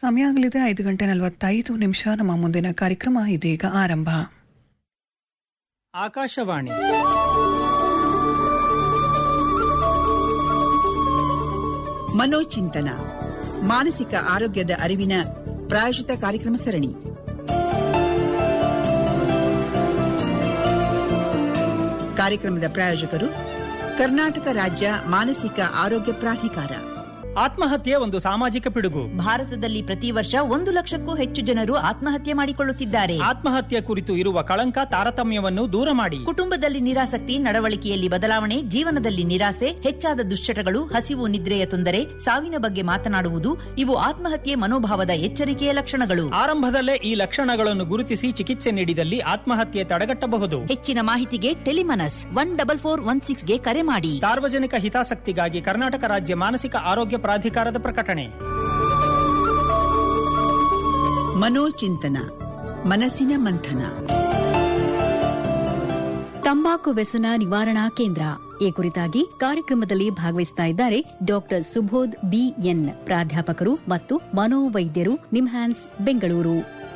ಸಮಯ ಆಗಲಿದೆ ಐದು ಗಂಟೆ ನಲವತ್ತೈದು ನಿಮಿಷ ನಮ್ಮ ಮುಂದಿನ ಕಾರ್ಯಕ್ರಮ ಇದೀಗ ಆರಂಭ ಆಕಾಶವಾಣಿ ಮನೋಚಿಂತನ ಮಾನಸಿಕ ಆರೋಗ್ಯದ ಅರಿವಿನ ಪ್ರಾಯಶಿತ ಕಾರ್ಯಕ್ರಮ ಸರಣಿ ಕಾರ್ಯಕ್ರಮದ ಪ್ರಾಯೋಜಕರು ಕರ್ನಾಟಕ ರಾಜ್ಯ ಮಾನಸಿಕ ಆರೋಗ್ಯ ಪ್ರಾಧಿಕಾರ ಆತ್ಮಹತ್ಯೆ ಒಂದು ಸಾಮಾಜಿಕ ಪಿಡುಗು ಭಾರತದಲ್ಲಿ ಪ್ರತಿ ವರ್ಷ ಒಂದು ಲಕ್ಷಕ್ಕೂ ಹೆಚ್ಚು ಜನರು ಆತ್ಮಹತ್ಯೆ ಮಾಡಿಕೊಳ್ಳುತ್ತಿದ್ದಾರೆ ಆತ್ಮಹತ್ಯೆ ಕುರಿತು ಇರುವ ಕಳಂಕ ತಾರತಮ್ಯವನ್ನು ದೂರ ಮಾಡಿ ಕುಟುಂಬದಲ್ಲಿ ನಿರಾಸಕ್ತಿ ನಡವಳಿಕೆಯಲ್ಲಿ ಬದಲಾವಣೆ ಜೀವನದಲ್ಲಿ ನಿರಾಸೆ ಹೆಚ್ಚಾದ ದುಶ್ಚಟಗಳು ಹಸಿವು ನಿದ್ರೆಯ ತೊಂದರೆ ಸಾವಿನ ಬಗ್ಗೆ ಮಾತನಾಡುವುದು ಇವು ಆತ್ಮಹತ್ಯೆ ಮನೋಭಾವದ ಎಚ್ಚರಿಕೆಯ ಲಕ್ಷಣಗಳು ಆರಂಭದಲ್ಲೇ ಈ ಲಕ್ಷಣಗಳನ್ನು ಗುರುತಿಸಿ ಚಿಕಿತ್ಸೆ ನೀಡಿದಲ್ಲಿ ಆತ್ಮಹತ್ಯೆ ತಡೆಗಟ್ಟಬಹುದು ಹೆಚ್ಚಿನ ಮಾಹಿತಿಗೆ TeleManas one double four one ಸಿಕ್ಸ್ಗೆ ಕರೆ ಮಾಡಿ ಸಾರ್ವಜನಿಕ ಹಿತಾಸಕ್ತಿಗಾಗಿ ಕರ್ನಾಟಕ ರಾಜ್ಯ ಮಾನಸಿಕ ಆರೋಗ್ಯ ಪ್ರಾಧಿಕಾರದ ಪ್ರಕಟಣೆ ಮನೋಚಿಂತನ ಮನಸ್ಸಿನ ಮಂಥನ ತಂಬಾಕು ವ್ಯಸನ ನಿವಾರಣಾ ಕೇಂದ್ರ ಈ ಕುರಿತಾಗಿ ಕಾರ್ಯಕ್ರಮದಲ್ಲಿ ಭಾಗವಹಿಸ್ತಾ ಇದ್ದಾರೆ ಡಾಕ್ಟರ್ ಸುಬೋಧ್ ಬಿಎನ್ ಪ್ರಾಧ್ಯಾಪಕರು ಮತ್ತು ಮನೋವೈದ್ಯರು ನಿಮ್ಹ್ಯಾನ್ಸ್ ಬೆಂಗಳೂರು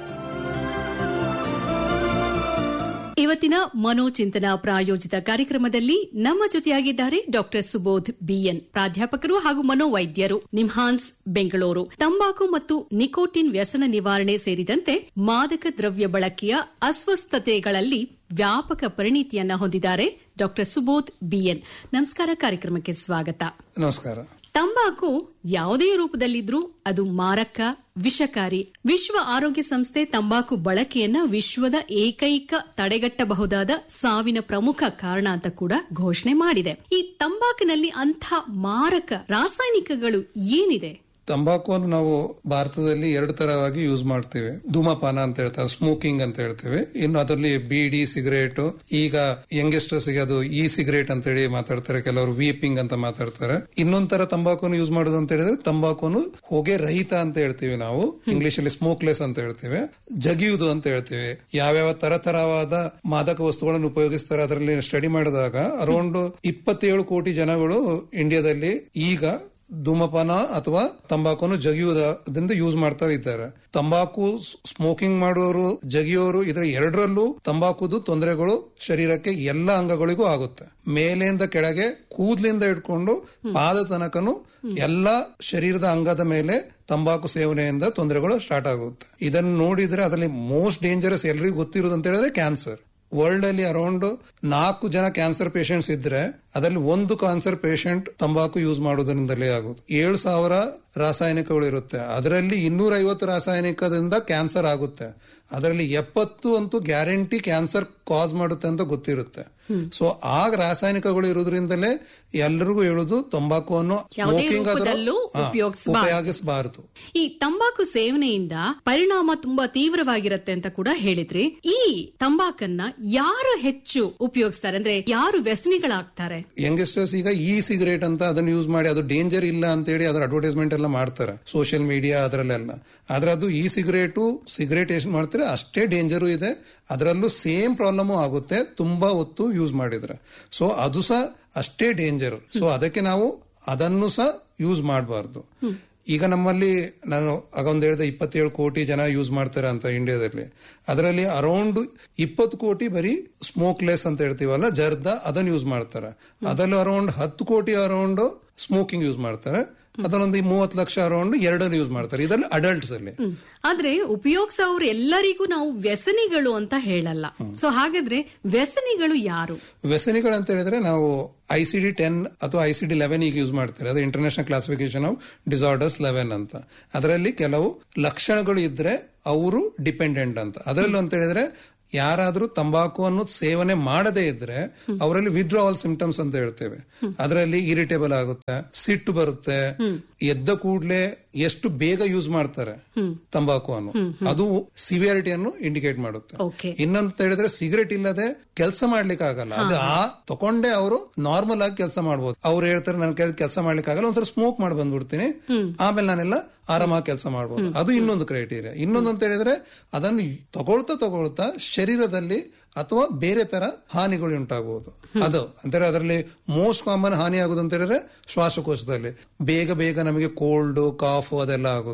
ಇವತ್ತಿನ ಮನೋಚಿಂತನ ಪ್ರಾಯೋಜಿತ ಕಾರ್ಯಕ್ರಮದಲ್ಲಿ ನಮ್ಮ ಜೊತೆಯಾಗಿದ್ದಾರೆ ಡಾಕ್ಟರ್ ಸುಬೋಧ್ ಬಿಎನ್ ಪ್ರಾಧ್ಯಾಪಕರು ಹಾಗೂ ಮನೋವೈದ್ಯರು ನಿಮ್ಹಾನ್ಸ್ ಬೆಂಗಳೂರು ತಂಬಾಕು ಮತ್ತು ನಿಕೋಟಿನ್ ವ್ಯಸನ ನಿವಾರಣೆ ಸೇರಿದಂತೆ ಮಾದಕ ದ್ರವ್ಯ ಬಳಕೆಯ ಅಸ್ವಸ್ಥತೆಗಳಲ್ಲಿ ವ್ಯಾಪಕ ಪರಿಣಿತಿಯನ್ನ ಹೊಂದಿದ್ದಾರೆ ಡಾಕ್ಟರ್ ಸುಬೋಧ್ ಬಿಎನ್ ನಮಸ್ಕಾರ ಕಾರ್ಯಕ್ರಮಕ್ಕೆ ಸ್ವಾಗತ ನಮಸ್ಕಾರ ತಂಬಾಕು ಯಾವುದೇ ರೂಪದಲ್ಲಿದ್ರೂ ಅದು ಮಾರಕ ವಿಷಕಾರಿ ವಿಶ್ವ ಆರೋಗ್ಯ ಸಂಸ್ಥೆ ತಂಬಾಕು ಬಳಕೆಯನ್ನ ವಿಶ್ವದ ಏಕೈಕ ತಡೆಗಟ್ಟಬಹುದಾದ ಸಾವಿನ ಪ್ರಮುಖ ಕಾರಣ ಅಂತ ಕೂಡ ಘೋಷಣೆ ಮಾಡಿದೆ ಈ ತಂಬಾಕಿನಲ್ಲಿ ಅಂಥ ಮಾರಕ ರಾಸಾಯನಿಕಗಳು ಏನಿದೆ ತಂಬಾಕುವನ್ನು ನಾವು ಭಾರತದಲ್ಲಿ ಎರಡು ತರವಾಗಿ ಯೂಸ್ ಮಾಡ್ತೇವೆ ಧೂಮಪಾನ ಅಂತ ಹೇಳ್ತಾರೆ ಸ್ಮೋಕಿಂಗ್ ಅಂತ ಹೇಳ್ತೇವೆ ಇನ್ನು ಅದರಲ್ಲಿ ಬೀಡಿ ಸಿಗರೇಟ್ ಈಗ ಯಂಗೆಸ್ಟರ್ಸ್ ಗೆ ಅದು ಇ ಸಿಗರೇಟ್ ಅಂತ ಹೇಳಿ ಮಾತಾಡ್ತಾರೆ ಕೆಲವರು ವೀಪಿಂಗ್ ಅಂತ ಮಾತಾಡ್ತಾರೆ ಇನ್ನೊಂದ್ ತರ ತಂಬಾಕುವನ್ನು ಯೂಸ್ ಮಾಡೋದು ಅಂತ ಹೇಳಿದ್ರೆ ತಂಬಾಕುವನ್ನು ಹೊಗೆ ರಹಿತ ಅಂತ ಹೇಳ್ತೀವಿ ನಾವು ಇಂಗ್ಲಿಷ್ ಅಲ್ಲಿ ಸ್ಮೋಕ್ಲೆಸ್ ಅಂತ ಹೇಳ್ತೇವೆ ಜಗಿಯುವುದು ಅಂತ ಹೇಳ್ತೇವೆ ಯಾವ್ಯಾವ ತರ ತರವಾದ ಮಾದಕ ವಸ್ತುಗಳನ್ನು ಉಪಯೋಗಿಸ್ತಾರೆ ಅದರಲ್ಲಿ ಸ್ಟಡಿ ಮಾಡಿದಾಗ ಅರೌಂಡ್ ಇಪ್ಪತ್ತೇಳು ಕೋಟಿ ಜನಗಳು ಇಂಡಿಯಾದಲ್ಲಿ ಈಗ ಧೂಮಪಾನ ಅಥವಾ ತಂಬಾಕುವನ್ನು ಜಗಿಯುವುದರಿಂದ ಯೂಸ್ ಮಾಡ್ತಾ ಇದ್ದಾರೆ ತಂಬಾಕು ಸ್ಮೋಕಿಂಗ್ ಮಾಡುವವರು ಜಗಿಯೋರು ಇದರ ಎರಡರಲ್ಲೂ ತಂಬಾಕುದು ತೊಂದರೆಗಳು ಶರೀರಕ್ಕೆ ಎಲ್ಲ ಅಂಗಗಳಿಗೂ ಆಗುತ್ತೆ ಮೇಲಿಂದ ಕೆಳಗೆ ಕೂದಲಿಂದ ಇಟ್ಕೊಂಡು ಪಾದ ತನಕನು ಎಲ್ಲ ಶರೀರದ ಅಂಗದ ಮೇಲೆ ತಂಬಾಕು ಸೇವನೆಯಿಂದ ತೊಂದರೆಗಳು ಸ್ಟಾರ್ಟ್ ಆಗುತ್ತೆ ಇದನ್ನು ನೋಡಿದ್ರೆ ಅದರಲ್ಲಿ ಮೋಸ್ಟ್ ಡೇಂಜರಸ್ ಎಲ್ರಿಗೂ ಗೊತ್ತಿರೋದು ಅಂತ ಹೇಳಿದ್ರೆ ಕ್ಯಾನ್ಸರ್ ವರ್ಲ್ಡ್ ಅಲ್ಲಿ ಅರೌಂಡ್ ನಾಲ್ಕು ಜನ ಕ್ಯಾನ್ಸರ್ ಪೇಷಂಟ್ಸ್ ಇದ್ರೆ ಅದರಲ್ಲಿ ಒಂದು ಕ್ಯಾನ್ಸರ್ ಪೇಷಂಟ್ ತಂಬಾಕು ಯೂಸ್ ಮಾಡೋದ್ರಿಂದಲೇ ಆಗುತ್ತೆ ಏಳು ಸಾವಿರ ರಾಸಾಯನಿಕಗಳು ಇರುತ್ತೆ ಅದರಲ್ಲಿ ಇನ್ನೂರ ಐವತ್ತು ರಾಸಾಯನಿಕದಿಂದ ಕ್ಯಾನ್ಸರ್ ಆಗುತ್ತೆ ಅದರಲ್ಲಿ ಎಪ್ಪತ್ತು ಅಂತೂ ಗ್ಯಾರಂಟಿ ಕ್ಯಾನ್ಸರ್ ಕಾಸ್ ಮಾಡುತ್ತೆ ಅಂತ ಗೊತ್ತಿರುತ್ತೆ ಸೊ ಆ ರಾಸಾಯನಿಕಗಳು ಇರೋದ್ರಿಂದಲೇ ಎಲ್ಲರಿಗೂ ಹೇಳುದು ತಂಬಾಕುವನ್ನು ಯಾವುದೇ ಸ್ಮೋಕಿಂಗ್ ರೂಪದಲ್ಲೂ ಉಪಯೋಗಿಸಬಾರದು. ಉಪಯೋಗಿಸಬಾರದು ಈ ತಂಬಾಕು ಸೇವನೆಯಿಂದ ಪರಿಣಾಮ ತುಂಬಾ ತೀವ್ರವಾಗಿರುತ್ತೆ ಅಂತ ಕೂಡ ಹೇಳಿದ್ರಿ ಈ ತಂಬಾಕನ್ನ ಯಾರು ಹೆಚ್ಚು ಉಪಯೋಗಿಸ್ತಾರೆ ಅಂದ್ರೆ ಯಾರು ವ್ಯಸನಿಗಳಾಗ್ತಾರೆ ಯಂಗ್ಸ್ಟರ್ಸ್ ಈಗ ಇ ಸಿಗರೇಟ್ ಅಂತ ಅದನ್ನ ಯೂಸ್ ಮಾಡಿ ಅದು ಡೇಂಜರ್ ಇಲ್ಲ ಅಂತ ಹೇಳಿ ಅದರ ಅಡ್ವರ್ಟೈಸ್ಮೆಂಟ್ ಎಲ್ಲ ಮಾಡ್ತಾರೆ ಸೋಷಿಯಲ್ ಮೀಡಿಯಾ ಅದರಲ್ಲೆಲ್ಲ ಆದ್ರೆ ಅದು ಇ ಸಿಗರೇಟು ಸಿಗರೇಟ್ ಎಷ್ಟು ಮಾಡ್ತಾರೆ ಅಷ್ಟೇ ಡೇಂಜರು ಇದೆ ಅದರಲ್ಲೂ ಸೇಮ್ ಪ್ರಾಬ್ಲಮ್ ಆಗುತ್ತೆ ತುಂಬಾ ಹೊತ್ತು ಯೂಸ್ ಮಾಡಿದ್ರೆ ಸೊ ಅದು ಸಹ ಅಷ್ಟೇ ಡೇಂಜರ್ ಸೊ ಅದಕ್ಕೆ ನಾವು ಅದನ್ನು ಸಹ ಯೂಸ್ ಮಾಡಬಾರ್ದು ಈಗ ನಮ್ಮಲ್ಲಿ ನಾನು ಆಗ ಒಂದು ಹೇಳಿದೆ ಇಪ್ಪತ್ತೇಳು ಕೋಟಿ ಜನ ಯೂಸ್ ಮಾಡ್ತಾರೆ ಅಂತ ಇಂಡಿಯಾದಲ್ಲಿ ಅದರಲ್ಲಿ ಅರೌಂಡ್ ಇಪ್ಪತ್ತು ಕೋಟಿ ಬರೀ ಸ್ಮೋಕ್ಲೆಸ್ ಅಂತ ಹೇಳ್ತೀವಲ್ಲ ಜರ್ದ ಅದನ್ನ ಯೂಸ್ ಮಾಡ್ತಾರೆ ಅದರಲ್ಲಿ ಅರೌಂಡ್ ಹತ್ತು ಕೋಟಿ ಅರೌಂಡ್ ಸ್ಮೋಕಿಂಗ್ ಯೂಸ್ ಮಾಡ್ತಾರೆ ಅದನ್ನೊಂದು ಮೂವತ್ತು ಲಕ್ಷ ಅರೌಂಡ್ ಎರಡನ್ನು ಯೂಸ್ ಮಾಡ್ತಾರೆ ಇದರಲ್ಲಿ ಅಡಲ್ಟ್ಸ್ ಅಲ್ಲಿ ಆದ್ರೆ ಉಪಯೋಗಿಸೋರು ಎಲ್ಲರಿಗೂ ನಾವು ವ್ಯಸನಿಗಳು ಅಂತ ಹೇಳಲ್ಲ ಸೊ ಹಾಗಾದ್ರೆ ವ್ಯಸನಿಗಳು ಯಾರು ವ್ಯಸನಿಗಳು ಅಂತ ಹೇಳಿದ್ರೆ ನಾವು ಐ ಸಿ ಡಿ ಟೆನ್ ಅಥವಾ ಐ ಸಿ ಡಿ ಲೆವೆನ್ ಈಗ ಯೂಸ್ ಮಾಡ್ತಾರೆ ಅದು international classification of disorders eleven ಅಂತ ಅದರಲ್ಲಿ ಕೆಲವು ಲಕ್ಷಣಗಳು ಇದ್ರೆ ಅವರು ಡಿಪೆಂಡೆಂಟ್ ಅಂತ ಅದರಲ್ಲಿ ಅಂತ ಹೇಳಿದ್ರೆ ಯಾರಾದ್ರೂ ತಂಬಾಕುವನ್ನು ಸೇವನೆ ಮಾಡದೇ ಇದ್ರೆ ಅವರಲ್ಲಿ ವಿಡ್ರಾವಲ್ ಸಿಂಪ್ಟಮ್ಸ್ ಅಂತ ಹೇಳ್ತೇವೆ ಅದರಲ್ಲಿ ಇರಿಟೇಬಲ್ ಆಗುತ್ತೆ ಸಿಟ್ಟು ಬರುತ್ತೆ ಎದ್ದ ಕೂಡ್ಲೆ ಎಷ್ಟು ಬೇಗ ಯೂಸ್ ಮಾಡ್ತಾರೆ ತಂಬಾಕುವನ್ನು ಅದು ಸಿವಿಯಾರಿಟಿಯನ್ನು ಇಂಡಿಕೇಟ್ ಮಾಡುತ್ತೆ Okay. ಇನ್ನೊಂದು ಹೇಳಿದ್ರೆ ಸಿಗರೇಟ್ ಇಲ್ಲದೆ ಕೆಲಸ ಮಾಡ್ಲಿಕ್ಕೆ ಆಗಲ್ಲ ಅದು ಆ ತಕೊಂಡೇ ಅವರು ನಾರ್ಮಲ್ ಆಗಿ ಕೆಲಸ ಮಾಡ್ಬೋದು ಅವ್ರು ಹೇಳ್ತಾರೆ ನನ್ನ ಕೈ ಕೆಲಸ ಮಾಡ್ಲಿಕ್ಕೆ ಆಗಲ್ಲ ಒಂದ್ಸಲ ಸ್ಮೋಕ್ ಮಾಡಿ ಬಂದ್ಬಿಡ್ತೀನಿ ಆಮೇಲೆ ನಾನೆಲ್ಲ ಆರಾಮಾಗಿ ಕೆಲಸ ಮಾಡ್ಬೋದು ಅದು ಇನ್ನೊಂದು ಕ್ರೈಟೀರಿಯಾ ಇನ್ನೊಂದು ಅಂತ ಹೇಳಿದ್ರೆ ಅದನ್ನು ತಗೊಳ್ತಾ ತಗೊಳ್ತಾ ಶರೀರದಲ್ಲಿ ಅಥವಾ ಬೇರೆ ತರ ಹಾನಿಗಳು ಉಂಟಾಗಬಹುದು ಅದು ಅಂದ್ರೆ ಅದರಲ್ಲಿ ಮೋಸ್ಟ್ ಕಾಮನ್ ಹಾನಿ ಆಗೋದು ಅಂತ ಹೇಳಿದ್ರೆ ಶ್ವಾಸಕೋಶದಲ್ಲಿ ಬೇಗ ಬೇಗ ನಮಗೆ ಕೋಲ್ಡ್ ಕಾಫ್ ಅದೆಲ್ಲ ಆಗೋದು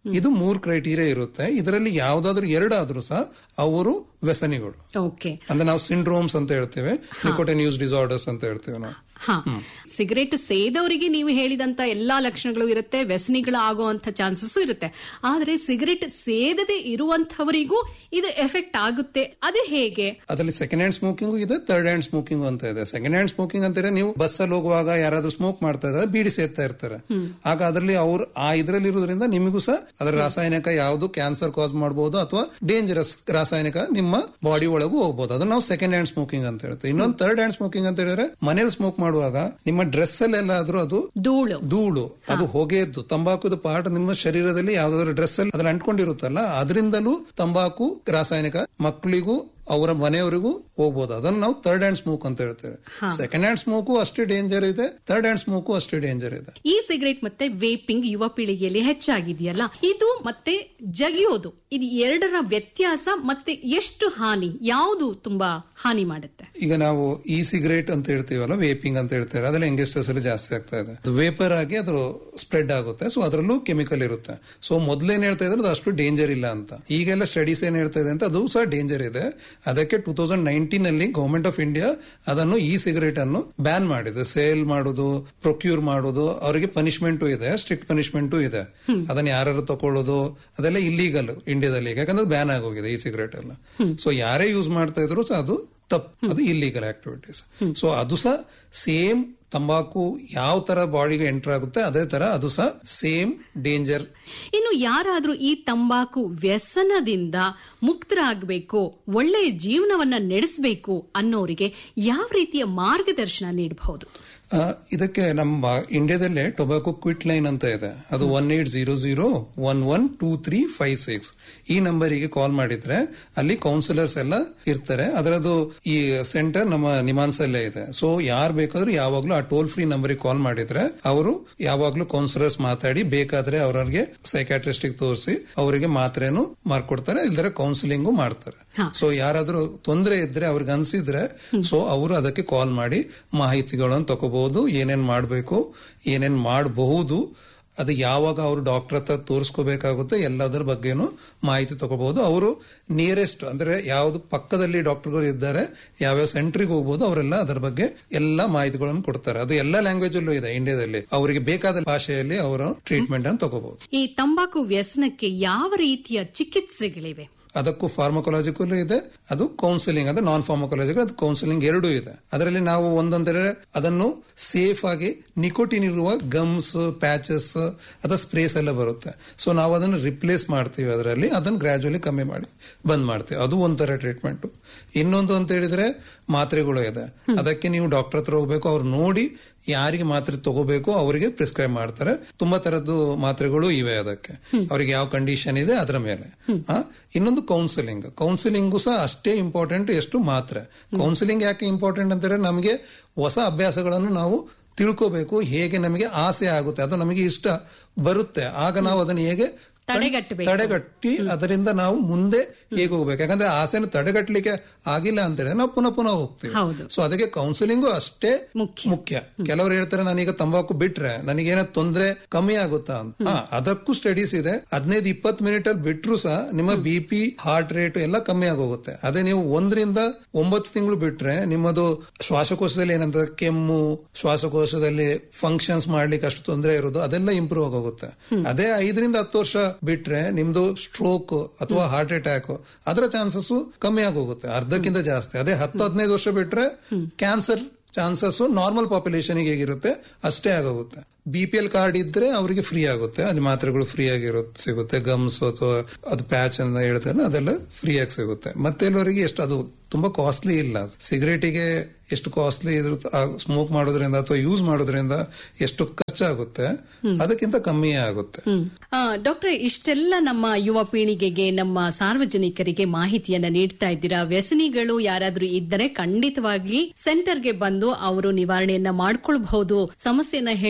ಇದು ಮೂರ್ ಕ್ರೈಟೀರಿಯಾ ಇರುತ್ತೆ ಇದರಲ್ಲಿ ಯಾವ್ದಾದ್ರು ಎರಡಾದ್ರೂ ಸಹ ಅವರು ವ್ಯಸನಿಗಳು ಓಕೆ ಅಂದ್ರೆ ನಾವು ಸಿಂಡ್ರೋಮ್ಸ್ ಅಂತ ಹೇಳ್ತೇವೆ ನಿಕೋಟಿನ್ ಯೂಸ್ ಡಿಸಾರ್ಡರ್ಸ್ ಅಂತ ಹೇಳ್ತೇವೆ ನಾವು ಹಾ ಸಿಗರೇಟ್ ಸೇದವರಿಗೆ ನೀವು ಹೇಳಿದಂತ ಎಲ್ಲಾ ಲಕ್ಷಣಗಳು ಇರುತ್ತೆ ವ್ಯಸನಿಗಳು ಆಗುವಂತ ಚಾನ್ಸಸ್ ಇರುತ್ತೆ ಆದ್ರೆ ಸಿಗರೇಟ್ ಸೇದದೆ ಇರುವಂತವರಿಗೂ ಇದು ಎಫೆಕ್ಟ್ ಆಗುತ್ತೆ ಅದು ಹೇಗೆ ಅದರಲ್ಲಿ ಸೆಕೆಂಡ್ ಹ್ಯಾಂಡ್ ಸ್ಮೋಕಿಂಗ್ ಇದೆ ಥರ್ಡ್ ಹ್ಯಾಂಡ್ ಸ್ಮೋಕಿಂಗ್ ಅಂತ ಇದೆ ಸೆಕೆಂಡ್ ಹ್ಯಾಂಡ್ ಸ್ಮೋಕಿಂಗ್ ಅಂತ ನೀವು ಬಸ್ ಅಲ್ಲಿ ಹೋಗುವಾಗ ಯಾರಾದ್ರೂ ಸ್ಮೋಕ್ ಮಾಡ್ತಾ ಇದ್ದಾರೆ ಬೀಡಿ ಸೇರ್ತಾ ಇರ್ತಾರೆ ಆಗ ಅದರಲ್ಲಿ ಅವ್ರು ಆ ಇದ್ರಲ್ಲಿ ಇರೋದ್ರಿಂದ ನಿಮಗೂ ಸಹ ಅದರ ರಾಸಾಯನಿಕ ಯಾವುದು ಕ್ಯಾನ್ಸರ್ ಕಾಸ್ ಮಾಡಬಹುದು ಅಥವಾ ಡೇಂಜರಸ್ ರಾಸಾಯನಿಕ ನಿಮ್ಮ ಬಾಡಿ ಒಳಗೂ ಹೋಗ್ಬೋದು ಅದನ್ನ ನಾವು ಸೆಕೆಂಡ್ ಹ್ಯಾಂಡ್ ಸ್ಮೋಕಿಂಗ್ ಅಂತ ಹೇಳ್ತೇವೆ ಇನ್ನೊಂದು ಥರ್ಡ್ ಹ್ಯಾಂಡ್ ಸ್ಮೋಕಿಂಗ್ ಅಂತ ಹೇಳಿದ್ರೆ ಮನೇಲಿ ಸ್ಮೋಕ್ ಮಾಡುವಾಗ ನಿಮ್ಮ ಡ್ರೆಸ್ ಅಲ್ಲಿ ಎಲ್ಲಾದ್ರೂ ಅದು ಧೂಳು ಧೂಳು ಅದು ಹೊಗೆದ್ದು ತಂಬಾಕುದ ಪಾರ್ಟ್ ನಿಮ್ಮ ಶರೀರದಲ್ಲಿ ಯಾವ್ದಾದ್ರು ಡ್ರೆಸ್ ಅಲ್ಲಿ ಅದ್ರಲ್ಲಿ ಅಂಟ್ಕೊಂಡಿರುತ್ತಲ್ಲ ಅದರಿಂದಲೂ ತಂಬಾಕು ರಾಸಾಯನಿಕ ಮಕ್ಕಳಿಗೂ ಅವರ ಮನೆಯವರಿಗೂ ಹೋಗ್ಬೋದು ಅದನ್ನು ನಾವು ಥರ್ಡ್ ಹ್ಯಾಂಡ್ ಸ್ಮೋಕ್ ಅಂತ ಹೇಳ್ತೇವೆ ಸೆಕೆಂಡ್ ಹ್ಯಾಂಡ್ ಸ್ಮೋಕು ಅಷ್ಟೇ ಡೇಂಜರ್ ಇದೆ ಥರ್ಡ್ ಹ್ಯಾಂಡ್ ಸ್ಮೋಕು ಅಷ್ಟೇ ಡೇಂಜರ್ ಇದೆ ಈ ಸಿಗರೇಟ್ ಮತ್ತೆ ವೇಪಿಂಗ್ ಯುವ ಪೀಳಿಗೆಯಲ್ಲಿ ಹೆಚ್ಚಾಗಿದೆಯಲ್ಲ ಇದು ಮತ್ತೆ ಜಗಿಯೋದು ಇದು ಎರಡರ ವ್ಯತ್ಯಾಸ ಮತ್ತೆ ಎಷ್ಟು ಹಾನಿ ಯಾವುದು ತುಂಬಾ ಹಾನಿ ಮಾಡುತ್ತೆ ಈಗ ನಾವು ಈ ಸಿಗರೇಟ್ ಅಂತ ಹೇಳ್ತೀವಲ್ಲ ವೇಪಿಂಗ್ ಅಂತ ಹೇಳ್ತೇವೆ ಅದ್ರಲ್ಲಿ ಯಂಗೆಸ್ಟರ್ಸ್ ಅಲ್ಲಿ ಜಾಸ್ತಿ ಆಗ್ತಾ ಇದೆ ವೇಪರ್ ಆಗಿ ಅದು ಸ್ಪ್ರೆಡ್ ಆಗುತ್ತೆ ಸೊ ಅದರಲ್ಲೂ ಕೆಮಿಕಲ್ ಇರುತ್ತೆ ಸೊ ಮೊದ್ಲೇನ್ ಹೇಳ್ತಾ ಇದ್ರೆ ಅದು ಅಷ್ಟು ಡೇಂಜರ್ ಇಲ್ಲ ಅಂತ ಈಗೆಲ್ಲ ಸ್ಟಡೀಸ್ ಏನ್ ಹೇಳ್ತಾ ಇದೆ ಅಂತ ಅದು ಸಹ ಡೇಂಜರ್ ಇದೆ ಅದಕ್ಕೆ ಟೂ ತೌಸಂಡ್ ನೈನ್ಟೀನ್ ಅಲ್ಲಿ ಗವರ್ಮೆಂಟ್ ಆಫ್ ಇಂಡಿಯಾ ಅದನ್ನು ಈ ಸಿಗರೇಟ್ ಅನ್ನು ಬ್ಯಾನ್ ಮಾಡಿದೆ ಸೇಲ್ ಮಾಡೋದು ಪ್ರೊಕ್ಯೂರ್ ಮಾಡೋದು ಅವರಿಗೆ ಪನಿಷ್ಮೆಂಟ್ ಇದೆ ಸ್ಟ್ರಿಕ್ಟ್ ಪನಿಷ್ಮೆಂಟ್ ಇದೆ ಅದನ್ನ ಯಾರು ತಕೊಳ್ಳೋದು ಅದೆಲ್ಲ ಇಲ್ಲೀಗಲ್ ಇಂಡಿಯಾದಲ್ಲಿ ಈಗ ಯಾಕಂದ್ರೆ ಬ್ಯಾನ್ ಆಗೋಗಿದೆ ಈ ಸಿಗರೇಟ್ ಎಲ್ಲ ಸೊ ಯಾರೇ ಯೂಸ್ ಮಾಡ್ತಾ ಇದ್ರು ಸಹ ಅದು ತಪ್ಪು ಅದು ಇಲ್ಲೀಗಲ್ ಆಕ್ಟಿವಿಟೀಸ್ ಸೊ ಅದು ಸಹ ಸೇಮ್ ತಂಬಾಕು ಯಾವ ತರ ಬಾಡಿಗೆ ಎಂಟರ್ ಆಗುತ್ತೆ ಅದೇ ತರ ಅದು ಸಹ ಸೇಮ್ ಡೇಂಜರ್ ಇನ್ನು ಯಾರಾದ್ರೂ ಈ ತಂಬಾಕು ವ್ಯಸನದಿಂದ ಮುಕ್ತರಾಗಬೇಕು ಒಳ್ಳೆಯ ಜೀವನವನ್ನ ನಡೆಸಬೇಕು ಅನ್ನೋರಿಗೆ ಯಾವ ರೀತಿಯ ಮಾರ್ಗದರ್ಶನ ನೀಡಬಹುದು ಆ, ಇದಕ್ಕೆ ನಮ್ಮ ಇಂಡಿಯಾದಲ್ಲೇ ಟೊಬ್ಯಾಕೊ ಕ್ವಿಟ್ ಲೈನ್ ಅಂತ ಇದೆ ಅದು one eight zero zero one one two three five six ಈ ನಂಬರಿಗೆ ಕಾಲ್ ಮಾಡಿದ್ರೆ ಅಲ್ಲಿ ಕೌನ್ಸಿಲರ್ಸ್ ಎಲ್ಲ ಇರ್ತಾರೆ ಅದರದ್ದು ಈ ಸೆಂಟರ್ ನಮ್ಮ ನಿಮಾನ್ಸಲ್ಲೇ ಇದೆ ಸೊ ಯಾರು ಬೇಕಾದ್ರೂ ಯಾವಾಗ್ಲೂ ಆ ಟೋಲ್ ಫ್ರೀ ನಂಬರಿಗೆ ಕಾಲ್ ಮಾಡಿದ್ರೆ ಅವರು ಯಾವಾಗ್ಲೂ ಕೌನ್ಸಿಲರ್ಸ್ ಮಾತಾಡಿ ಬೇಕಾದ್ರೆ ಅವ್ರಿಗೆ ಸೈಕಾಟ್ರಿಸ್ಟಿಕ್ ತೋರಿಸಿ ಅವರಿಗೆ ಮಾತ್ರೆನು ಮಾಡ್ಕೊಡ್ತಾರೆ ಇಲ್ದರೆ ಕೌನ್ಸಿಲಿಂಗು ಮಾಡ್ತಾರೆ ಸೊ ಯಾರಾದ್ರೂ ತೊಂದರೆ ಇದ್ರೆ ಅವ್ರಿಗೆ ಅನ್ಸಿದ್ರೆ ಸೊ ಅವರು ಅದಕ್ಕೆ ಕಾಲ್ ಮಾಡಿ ಮಾಹಿತಿಗಳನ್ನು ತಗೋಬಹುದು ಏನೇನ್ ಮಾಡಬೇಕು ಏನೇನ್ ಮಾಡಬಹುದು ಅದು ಯಾವಾಗ ಅವರು ಡಾಕ್ಟರ್ ಹತ್ರ ತೋರಿಸ್ಕೋಬೇಕಾಗುತ್ತೆ ಎಲ್ಲದರ ಬಗ್ಗೆನೂ ಮಾಹಿತಿ ತಗೋಬಹುದು ಅವರು ನಿಯರೆಸ್ಟ್ ಅಂದ್ರೆ ಯಾವ್ದು ಪಕ್ಕದಲ್ಲಿ ಡಾಕ್ಟರ್ಗಳು ಇದ್ದಾರೆ ಯಾವ್ಯಾವ ಸೆಂಟ್ರಿಗೆ ಹೋಗ್ಬೋದು ಅವರೆಲ್ಲ ಅದರ ಬಗ್ಗೆ ಎಲ್ಲ ಮಾಹಿತಿಗಳನ್ನು ಕೊಡ್ತಾರೆ ಅದು ಎಲ್ಲ ಲ್ಯಾಂಗ್ವೇಜ್ ಅಲ್ಲೂ ಇದೆ ಇಂಡಿಯಾದಲ್ಲಿ ಅವರಿಗೆ ಬೇಕಾದ ಭಾಷೆಯಲ್ಲಿ ಅವರು ಟ್ರೀಟ್ಮೆಂಟ್ ಅನ್ನು ತಗೋಬಹುದು ಈ ತಂಬಾಕು ವ್ಯಸನಕ್ಕೆ ಯಾವ ರೀತಿಯ ಚಿಕಿತ್ಸೆಗಳಿವೆ ಅದಕ್ಕೂ ಫಾರ್ಮಕೊಲಾಜಿಕಲ್ ಇದೆ ಅದು ಕೌನ್ಸಿಲಿಂಗ್ ಅಂದ್ರೆ ನಾನ್ ಫಾರ್ಮಕೊಲಾಜಿಕಲ್ ಅದು ಕೌನ್ಸಿಲಿಂಗ್ ಎರಡೂ ಇದೆ ಅದರಲ್ಲಿ ನಾವು ಒಂದಂದ್ರೆ ಅದನ್ನು ಸೇಫ್ ಆಗಿ ನಿಕೋಟಿನ್ ಇರುವ ಗಮ್ಸ್ ಪ್ಯಾಚಸ್ ಅಥವಾ ಸ್ಪ್ರೇಸ್ ಎಲ್ಲ ಬರುತ್ತೆ ಸೊ ನಾವು ಅದನ್ನು ರಿಪ್ಲೇಸ್ ಮಾಡ್ತೀವಿ ಅದರಲ್ಲಿ ಅದನ್ನು ಗ್ರಾಜುವಲಿ ಕಮ್ಮಿ ಮಾಡಿ ಬಂದ್ ಮಾಡ್ತೀವಿ ಅದು ಒಂಥರ ಟ್ರೀಟ್ಮೆಂಟ್ ಇನ್ನೊಂದು ಅಂತ ಹೇಳಿದ್ರೆ ಮಾತ್ರೆಗಳು ಇದೆ ಅದಕ್ಕೆ ನೀವು ಡಾಕ್ಟರ್ ಹತ್ರ ಹೋಗ್ಬೇಕು ಅವ್ರು ನೋಡಿ ಯಾರಿಗೆ ಮಾತ್ರೆ ತಗೋಬೇಕು ಅವರಿಗೆ ಪ್ರಿಸ್ಕ್ರೈಬ್ ಮಾಡ್ತಾರೆ ತುಂಬಾ ತರದ್ದು ಮಾತ್ರೆಗಳು ಇವೆ ಅದಕ್ಕೆ ಅವರಿಗೆ ಯಾವ ಕಂಡೀಷನ್ ಇದೆ ಅದರ ಮೇಲೆ ಆ, ಇನ್ನೊಂದು ಕೌನ್ಸಿಲಿಂಗ್ ಕೌನ್ಸಿಲಿಂಗು ಸಹ ಅಷ್ಟೇ ಇಂಪಾರ್ಟೆಂಟ್ ಎಷ್ಟು ಮಾತ್ರೆ ಕೌನ್ಸಿಲಿಂಗ್ ಯಾಕೆ ಇಂಪಾರ್ಟೆಂಟ್ ಅಂತಂದ್ರೆ ನಮಗೆ ಹೊಸ ಅಭ್ಯಾಸಗಳನ್ನು ನಾವು ತಿಳ್ಕೋಬೇಕು ಹೇಗೆ ನಮಗೆ ಆಸೆ ಆಗುತ್ತೆ ಅದು ನಮಗೆ ಇಷ್ಟ ಬರುತ್ತೆ ಆಗ ನಾವು ಅದನ್ನು ಹೇಗೆ ತಡೆಗಟ್ಟಬೇಕು. ತಡೆಗಟ್ಟಿ ಅದರಿಂದ ನಾವು ಮುಂದೆ ಹೇಗೆ ಹೋಗ್ಬೇಕು ಯಾಕಂದ್ರೆ ಆಸೆನ ತಡೆಗಟ್ಟಲಿಕ್ಕೆ ಆಗಿಲ್ಲ ಅಂತ ಹೇಳಿದ್ರೆ ನಾವು ಪುನಃ ಪುನಃ ಹೋಗ್ತೀವಿ ಹೌದು. ಸೊ ಅದಕ್ಕೆ ಕೌನ್ಸಿಲಿಂಗು ಅಷ್ಟೇ ಮುಖ್ಯ. ಮುಖ್ಯ ಕೆಲವರು ಹೇಳ್ತಾರೆ ನಾನೀಗ ತಂಬಾಕು ಬಿಟ್ರೆ ನನಗೇನ ತೊಂದ್ರೆ ಕಮ್ಮಿ ಆಗುತ್ತಾ ಅಂತ ಹಾ, ಅದಕ್ಕೂ ಸ್ಟಡೀಸ್ ಇದೆ ಹದಿನೈದು ಇಪ್ಪತ್ತು ಮಿನಿಟ್ ಅಲ್ಲಿ ಬಿಟ್ರು ಸಹ ನಿಮ್ಮ ಬಿ ಪಿ ಹಾರ್ಟ್ ರೇಟ್ ಎಲ್ಲ ಕಮ್ಮಿ ಆಗೋಗುತ್ತೆ ಅದೇ ನೀವು ಒಂದರಿಂದ ಒಂಬತ್ತು ತಿಂಗಳು ಬಿಟ್ರೆ ನಿಮ್ಮದು ಶ್ವಾಸಕೋಶದಲ್ಲಿ ಏನಂತ ಕೆಮ್ಮು ಶ್ವಾಸಕೋಶದಲ್ಲಿ ಫಂಕ್ಷನ್ಸ್ ಮಾಡ್ಲಿಕ್ಕೆ ಅಷ್ಟು ತೊಂದರೆ ಇರೋದು ಅದೆಲ್ಲ ಇಂಪ್ರೂವ್ ಆಗೋಗುತ್ತೆ ಅದೇ ಐದರಿಂದ ಹತ್ತು ವರ್ಷ ಬಿಟ್ರೆ ನಿಮ್ದು ಸ್ಟ್ರೋಕ್ ಅಥವಾ ಹಾರ್ಟ್ ಅಟ್ಯಾಕ್ ಅದರ ಚಾನ್ಸಸ್ ಕಮ್ಮಿ ಆಗೋಗುತ್ತೆ ಅರ್ಧಕ್ಕಿಂತ ಜಾಸ್ತಿ ಅದೇ ಹತ್ತು ಹದಿನೈದು ವರ್ಷ ಬಿಟ್ರೆ ಕ್ಯಾನ್ಸರ್ ಚಾನ್ಸಸ್ ನಾರ್ಮಲ್ ಪಾಪ್ಯುಲೇಷನ್ ಹೇಗಿರುತ್ತೆ ಅಷ್ಟೇ ಆಗೋಗುತ್ತೆ ಬಿ ಪಿ ಎಲ್ ಕಾರ್ಡ್ ಇದ್ರೆ ಅವರಿಗೆ ಫ್ರೀ ಆಗುತ್ತೆ ಅಲ್ಲಿ ಮಾತ್ರೆಗಳು ಫ್ರೀ ಆಗಿರುತ್ತೆ ಸಿಗುತ್ತೆ ಗಮ್ಸ್ ಅಥವಾ ಅದು ಪ್ಯಾಚ್ ಅಂತ ಹೇಳ್ತಾರೆ ಅದೆಲ್ಲ ಫ್ರೀ ಆಗಿ ಸಿಗುತ್ತೆ ಮತ್ತೆ ಎಲ್ಲವರಿಗೆ ಎಷ್ಟು ಅದು ತುಂಬಾ ಕಾಸ್ಟ್ಲಿ ಇಲ್ಲ ಸಿಗರೇಟಿಗೆ ಎಷ್ಟು ಕಾಸ್ಟ್ಲಿ ಇದ್ರ ಸ್ಮೋಕ್ ಮಾಡೋದ್ರಿಂದ ಅಥವಾ ಯೂಸ್ ಮಾಡೋದ್ರಿಂದ ಎಷ್ಟು ಖರ್ಚಾಗುತ್ತೆ ಅದಕ್ಕಿಂತ ಕಮ್ಮಿಯೇ ಆಗುತ್ತೆ ಆ, ಡಾಕ್ಟ್ರೆ ಇಷ್ಟೆಲ್ಲ ನಮ್ಮ ಯುವ ಪೀಳಿಗೆಗೆ ನಮ್ಮ ಸಾರ್ವಜನಿಕರಿಗೆ ಮಾಹಿತಿಯನ್ನ ನೀಡ್ತಾ ಇದ್ದೀರಾ ವ್ಯಸನಿಗಳು ಯಾರಾದ್ರೂ ಇದ್ದರೆ ಖಂಡಿತವಾಗಿ ಸೆಂಟರ್ಗೆ ಬಂದು ಅವರು ನಿವಾರಣೆಯನ್ನ ಮಾಡ್ಕೊಳ್ಬಹುದು ಸಮಸ್ಯೆಯನ್ನ ಹೇಳ್ಕೊಂಡು ಪರಿಹಾರ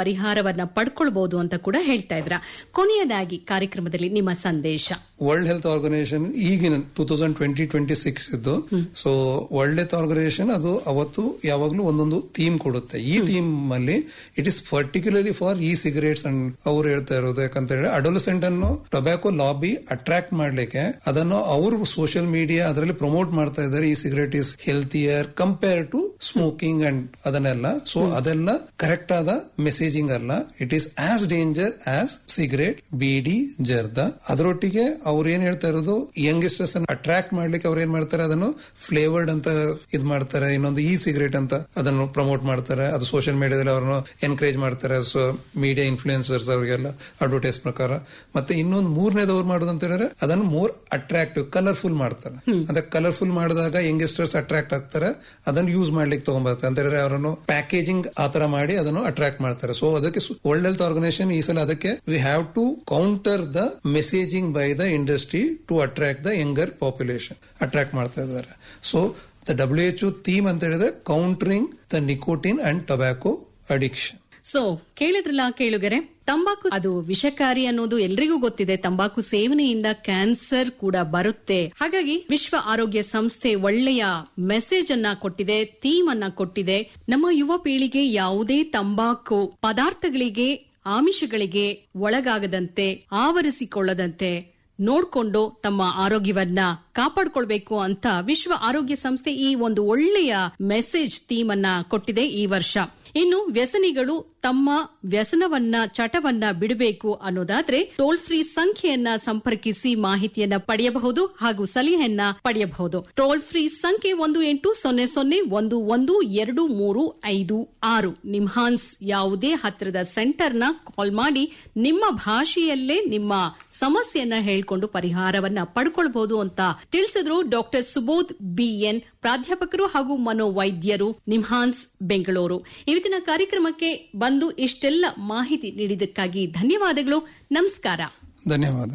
ಪರಿಹಾರವನ್ನ ಪಡ್ಕೊಳ್ಬಹುದು ಅಂತ ಕೂಡ ಹೇಳ್ತಾ ಇದ್ರ ಕೊನೆಯದಾಗಿ ಕಾರ್ಯಕ್ರಮದಲ್ಲಿ ನಿಮ್ಮ ಸಂದೇಶ ವರ್ಲ್ಡ್ ಹೆಲ್ತ್ ಆರ್ಗನೈಸೇಷನ್ ಈಗಿನ two thousand twenty twenty six ಇದ್ದು ಸೊ ವರ್ಲ್ಡ್ ಹೆಲ್ತ್ ಆರ್ಗನೈಸೇಷನ್ ಅದು ಅವತ್ತು ಯಾವಾಗ್ಲೂ ಒಂದೊಂದು ಥೀಮ್ ಕೊಡುತ್ತೆ ಈ ಥೀಮ್ ಅಲ್ಲಿ it is particularly for e cigarettes and ಅವ್ರು ಹೇಳ್ತಾ ಇರೋದು ಯಾಕಂತ ಹೇಳಿ ಅಡೋಲಸೆಂಟ್ ಅನ್ನು ಟೊಬ್ಯಾಕೋ ಲಾಬಿ ಅಟ್ರಾಕ್ಟ್ ಮಾಡ್ಲಿಕ್ಕೆ ಅದನ್ನು ಅವರು ಸೋಷಿಯಲ್ ಮೀಡಿಯಾ ಅದರಲ್ಲಿ ಪ್ರಮೋಟ್ ಮಾಡ್ತಾ ಇದ್ದಾರೆ e cigarette is healthier compare to smoking and ಅದನ್ನೆಲ್ಲ ಸೊ ಅದೆಲ್ಲ ಕರೆಕ್ಟ್ ಆದ ಮೆಸೇಜಿಂಗ್ ಅಲ್ಲ it is as danger as cigarette bidi zarda ಅದರೊಟ್ಟಿಗೆ ಅವ್ರು ಏನ್ ಹೇಳ್ತಾ ಇರೋದು ಯಂಗ್ಸ್ಟರ್ಸ್ ಅನ್ನು ಅಟ್ರಾಕ್ಟ್ ಮಾಡ್ಲಿಕ್ಕೆ ಅವ್ರು ಏನ್ ಮಾಡ್ತಾರೆ ಅದನ್ನು ಫ್ಲೇವರ್ಡ್ ಅಂತ ಇದ್ ಮಾಡ್ತಾರೆ ಇನ್ನೊಂದು ಇ ಸಿಗರೇಟ್ ಅಂತ ಅದನ್ನು ಪ್ರಮೋಟ್ ಮಾಡ್ತಾರೆ ಅದು ಸೋಷಿಯಲ್ ಮೀಡಿಯಾದಲ್ಲಿ ಅವ್ರನ್ನು ಎನ್ಕರೇಜ್ ಮಾಡ್ತಾರೆ ಸೊ ಮೀಡಿಯಾ ಇನ್ಫ್ಲೂಯೆನ್ಸರ್ಸ್ ಅವರಿಗೆಲ್ಲ ಅಡ್ವರ್ಟೈಸ್ ಪ್ರಕಾರ ಮತ್ತೆ ಇನ್ನೊಂದು ಮೂರನೇದವ್ರು ಮಾಡೋದು ಅಂತ ಹೇಳಿದ್ರೆ ಅದನ್ನು ಮೋರ್ ಅಟ್ರಾಕ್ಟಿವ್ ಕಲರ್ಫುಲ್ ಮಾಡ್ತಾರೆ ಅಂದ್ರೆ ಕಲರ್ಫುಲ್ ಮಾಡಿದಾಗ ಯಂಗ್ಸ್ಟರ್ಸ್ ಅಟ್ರಾಕ್ಟ್ ಆಗ್ತಾರೆ ಅದನ್ನು ಯೂಸ್ ಮಾಡ್ಲಿಕ್ಕೆ ತಗೊಂಡ್ಬರ್ತಾರೆ ಅಂತ ಹೇಳಿದ್ರೆ ಅವರನ್ನು ಪ್ಯಾಕೇಜಿಂಗ್ ಆತರ ಮಾಡಿ ಅದನ್ನು ಅಟ್ರಾಕ್ಟ್ ಮಾಡ್ತಾರೆ ಸೊ ಅದಕ್ಕೆ ವರ್ಲ್ಡ್ ಹೆಲ್ತ್ ಆರ್ಗನೈಸೇಷನ್ ಈ ಸಲ ಅದಕ್ಕೆ we have to counter the messaging by the industry to attract the younger population attract ಮಾಡ್ತಾ ಇದ್ದಾರೆ so the W H theme ಅಂತ ಹೇಳಿದ್ರೆ countering the nicotine and tobacco addiction so ಕೇಳಿದ್ರಲ್ಲ ಕೇಳುಗರೆ ತಂಬಾಕು ಅದು ವಿಷಕಾರಿ ಅನ್ನೋದು ಎಲ್ರಿಗೂ ಗೊತ್ತಿದೆ ತಂಬಾಕು ಸೇವನೆಯಿಂದ ಕ್ಯಾನ್ಸರ್ ಕೂಡ ಬರುತ್ತೆ ಹಾಗಾಗಿ ವಿಶ್ವ ಆರೋಗ್ಯ ಸಂಸ್ಥೆ ಒಳ್ಳೆಯ ಮೆಸೇಜ್ ಅನ್ನ ಕೊಟ್ಟಿದೆ ಥೀಮ್ ಅನ್ನ ಕೊಟ್ಟಿದೆ ನಮ್ಮ ಯುವ ಪೀಳಿಗೆ ಯಾವುದೇ ತಂಬಾಕು ಪದಾರ್ಥಗಳಿಗೆ ಆಮಿಷಗಳಿಗೆ ಒಳಗಾಗದಂತೆ ಆವರಿಸಿಕೊಳ್ಳದಂತೆ ನೋಡ್ಕೊಂಡು ತಮ್ಮ ಆರೋಗ್ಯವನ್ನ ಕಾಪಾಡ್ಕೊಳ್ಬೇಕು ಅಂತ ವಿಶ್ವ ಆರೋಗ್ಯ ಸಂಸ್ಥೆ ಈ ಒಂದು ಒಳ್ಳೆಯ ಮೆಸೇಜ್ ಥೀಮ್ ಅನ್ನ ಕೊಟ್ಟಿದೆ ಈ ವರ್ಷ ಇನ್ನು ವ್ಯಸನಿಗಳು ತಮ್ಮ ವ್ಯಸನವನ್ನ ಚಟವನ್ನ ಬಿಡಬೇಕು ಅನ್ನೋದಾದ್ರೆ ಟೋಲ್ ಫ್ರೀ ಸಂಖ್ಯೆಯನ್ನ ಸಂಪರ್ಕಿಸಿ ಮಾಹಿತಿಯನ್ನ ಪಡೆಯಬಹುದು ಹಾಗೂ ಸಲಹೆಯನ್ನ ಪಡೆಯಬಹುದು ಟೋಲ್ ಫ್ರೀ ಸಂಖ್ಯೆ ಒಂದು ಎಂಟು ಸೊನ್ನೆ ಸೊನ್ನೆ ಒಂದು ಒಂದು ಎರಡು ಮೂರು ಐದು ಆರು ನಿಮ್ಹಾನ್ಸ್ ಯಾವುದೇ ಹತ್ತಿರದ ಸೆಂಟರ್ನ ಕಾಲ್ ಮಾಡಿ ನಿಮ್ಮ ಭಾಷೆಯಲ್ಲೇ ನಿಮ್ಮ ಸಮಸ್ಯೆಯನ್ನ ಹೇಳ್ಕೊಂಡು ಪರಿಹಾರವನ್ನ ಪಡ್ಕೊಳ್ಬಹುದು ಅಂತ ತಿಳಿಸಿದ್ರು ಡಾಕ್ಟರ್ ಸುಬೋಧ್ ಬಿಎನ್ ಪ್ರಾಧ್ಯಾಪಕರು ಹಾಗೂ ಮನೋವೈದ್ಯರು ನಿಮ್ಹಾನ್ಸ್ ಬೆಂಗಳೂರು ಇವತ್ತಿನ ಕಾರ್ಯಕ್ರಮಕ್ಕೆ ಬಂದು ಇಷ್ಟೆಲ್ಲ ಮಾಹಿತಿ ನೀಡಿದ್ದಕ್ಕಾಗಿ ಧನ್ಯವಾದಗಳು ನಮಸ್ಕಾರ ಧನ್ಯವಾದ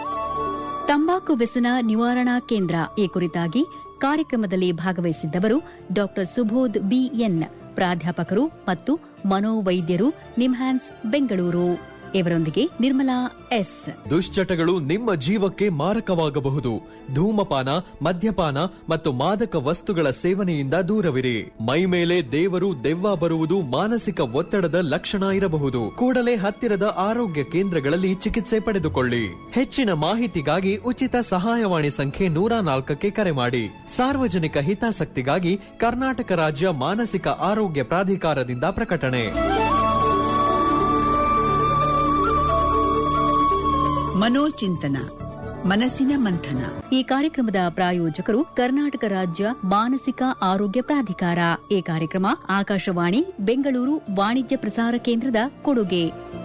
ತಂಬಾಕು ವ್ಯಸನ ನಿವಾರಣಾ ಕೇಂದ್ರ ಈ ಕುರಿತಾಗಿ ಕಾರ್ಯಕ್ರಮದಲ್ಲಿ ಭಾಗವಹಿಸಿದ್ದವರು ಡಾಕ್ಟರ್ ಸುಬೋಧ್ ಬಿಎನ್ ಪ್ರಾಧ್ಯಾಪಕರು ಮತ್ತು ಮನೋವೈದ್ಯರು ನಿಮ್ಹ್ಯಾನ್ಸ್ ಬೆಂಗಳೂರು ಇವರೊಂದಿಗೆ ನಿರ್ಮಲಾ ಎಸ್ ದುಶ್ಚಟಗಳು ನಿಮ್ಮ ಜೀವಕ್ಕೆ ಮಾರಕವಾಗಬಹುದು ಧೂಮಪಾನ ಮದ್ಯಪಾನ ಮತ್ತು ಮಾದಕ ವಸ್ತುಗಳ ಸೇವನೆಯಿಂದ ದೂರವಿರಿ ಮೈ ಮೇಲೆ ದೇವರು ದೆವ್ವ ಬರುವುದು ಮಾನಸಿಕ ಒತ್ತಡದ ಲಕ್ಷಣ ಇರಬಹುದು ಕೂಡಲೇ ಹತ್ತಿರದ ಆರೋಗ್ಯ ಕೇಂದ್ರಗಳಲ್ಲಿ ಚಿಕಿತ್ಸೆ ಪಡೆದುಕೊಳ್ಳಿ ಹೆಚ್ಚಿನ ಮಾಹಿತಿಗಾಗಿ ಉಚಿತ ಸಹಾಯವಾಣಿ ಸಂಖ್ಯೆ ನೂರ ನಾಲ್ಕಕ್ಕೆ ಕರೆ ಮಾಡಿ ಸಾರ್ವಜನಿಕ ಹಿತಾಸಕ್ತಿಗಾಗಿ ಕರ್ನಾಟಕ ರಾಜ್ಯ ಮಾನಸಿಕ ಆರೋಗ್ಯ ಪ್ರಾಧಿಕಾರದಿಂದ ಪ್ರಕಟಣೆ ಮನೋಚಿಂತನ ಮನಸ್ಸಿನ ಮಂಥನ ಈ ಕಾರ್ಯಕ್ರಮದ ಪ್ರಾಯೋಜಕರು ಕರ್ನಾಟಕ ರಾಜ್ಯ ಮಾನಸಿಕ ಆರೋಗ್ಯ ಪ್ರಾಧಿಕಾರ ಈ ಕಾರ್ಯಕ್ರಮ ಆಕಾಶವಾಣಿ ಬೆಂಗಳೂರು ವಾಣಿಜ್ಯ ಪ್ರಸಾರ ಕೇಂದ್ರದ ಕೊಡುಗೆ